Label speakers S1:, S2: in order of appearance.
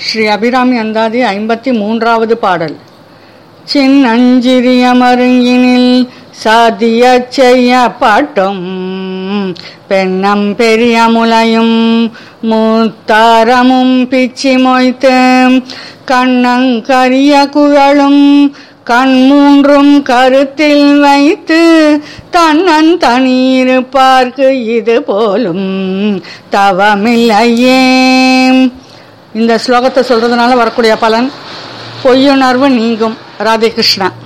S1: ஸ்ரீ அபிராமி அந்தாதி ஐம்பத்தி மூன்றாவது பாடல் சின்னஞ்சிறிய மருங்கினில் சாதிய செய்ய பாட்டும் பெண்ணம் பெரிய முலையும் மூத்தாரமும் பிச்சி மொய்த்து கண்ணங்கரிய குழலும் கண் மூன்றும் கருத்தில் வைத்து தன்னன் தனியிருப்பார்க்கு இது போலும் தவமில்லையே இந்த ஸ்லோகத்தை சொல்றதுனால வரக்கூடிய பலன் பொய்யுணர்வு நீங்கும் ராதே கிருஷ்ணா